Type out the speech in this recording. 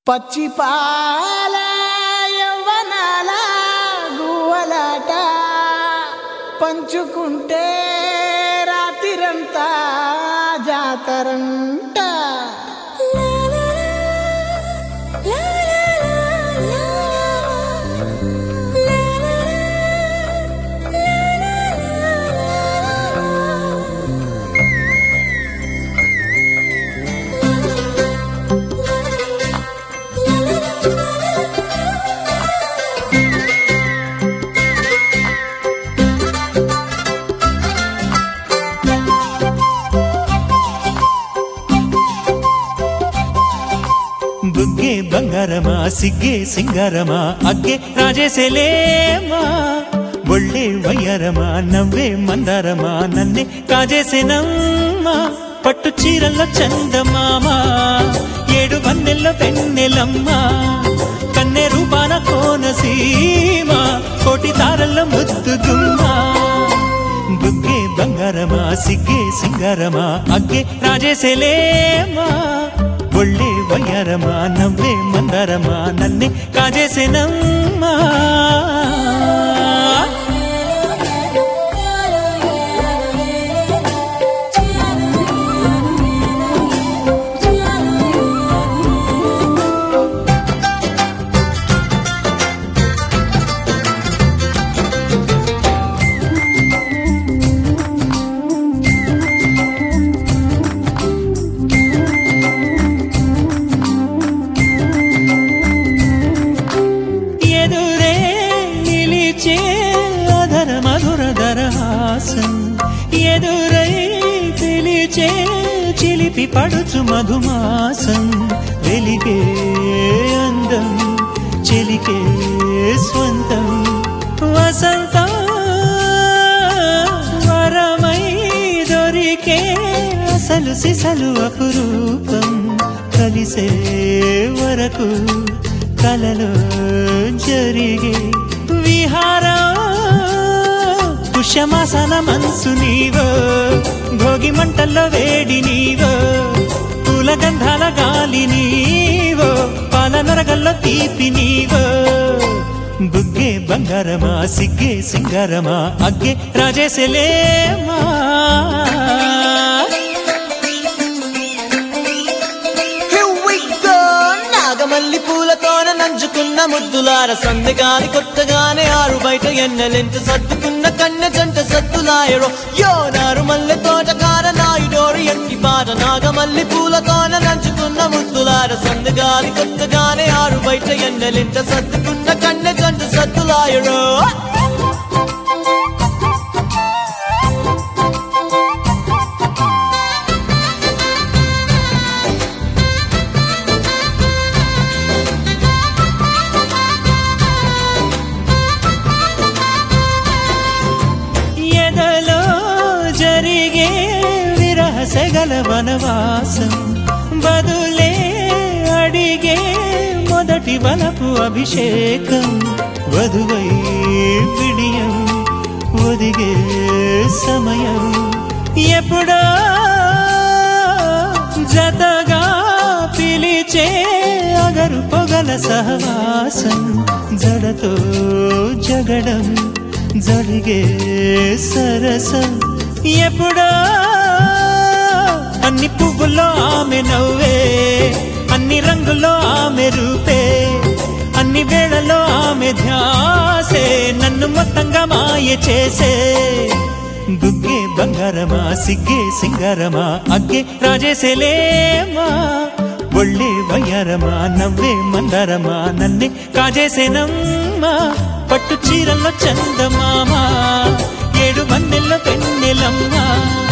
పచ్చి పాల యవ్వనాల గువ్వలాట పంచుకుంటే రాత్రిరంతా జాతరంట బుగ్గే బంగారమా సిగ్గే సింగారమా అగ్గే రాజేసేలేమా ఒళ్ళే వయ్యారమా నవ్వే మందారమా నన్నే కాజేసేనమ్మా పట్టు చీరల్లో చందమామా ఏడు వన్నెల్లో పెన్నెలమ్మా కన్నె రూపాన కోనసీమ కోటి తారల్లో ముద్దుగుమ్మా బుగ్గే బంగారమా సిగ్గే సింగారమా అగ్గే రాజేసేలేమా ఒళ్ళే వయ్యారమా నవ్వే మందారమా నన్నే కాజేసేనమ్మా ఎదురే నిలిచే అధర మధుర దరహాసం ఎదురై పిలిచే చిలిపి పడుచు మధుమాసం వెలిగే అందం చెలికే స్వంతం వసంతం వరమై దొరికే అసలు సిసలు అపురూపం కలిసే వరకు కలలో జరిగే విహారం పుష్యమాసన మనసు నీవో భోగి మంటల్లో వేడి నీవో పూల గంధాల గాలి నీవో పాల నరగల్లో తీపి నీవో బుగ్గే బంగారమా సిగ్గే సింగారమా అగ్గే రాజేసలేమా Here we go! నాగమల్లి పూలతోన నంచుకున్న ముద్దులార సందగాని కొత్తగానే ఆరు బయట ఎన్నెలెంట సర్దుకున్న కన్న జంట సత్తులాయరో యో నారు మల్లె తోటకార నాయుడోరు ఎంటి పాట నాగమల్లి పూలతోన నంచుకున్న ముద్దులార సందగాని కొత్తగానే ఆరు బయట ఎన్నెలెంట సర్దుకున్న కన్న జంట సత్తులాయరో ఎదలో జరిగే విరహ సెగల వనవాసం బదులే అడిగే మొదటి వలపు అభిషేకం వధువై విడియం ఒదిగే సమయం ఎప్పుడో జతగా పిలిచే అగరు పొగల సహవాసం జడతో జగడం జరిగే సరసం ఎప్పుడో అన్ని పువ్వుల్లో ఆమె నవ్వే అన్ని రంగుల్లో ఆమె రూపే అన్ని వేళలో ఆమె ధ్యాసే నన్ను మొత్తంగా మాయ చేసే బుగ్గే బంగారమా సిగ్గే సింగారమా అగ్గే రాజేసేలేమా ఒళ్ళే వయ్యారమా నవ్వే మందారమా నన్నే కాజేసేనమ్మా పట్టు చీరల్లో చందమామా ఏడు మన్నెల్లో పెన్నెలమ్మా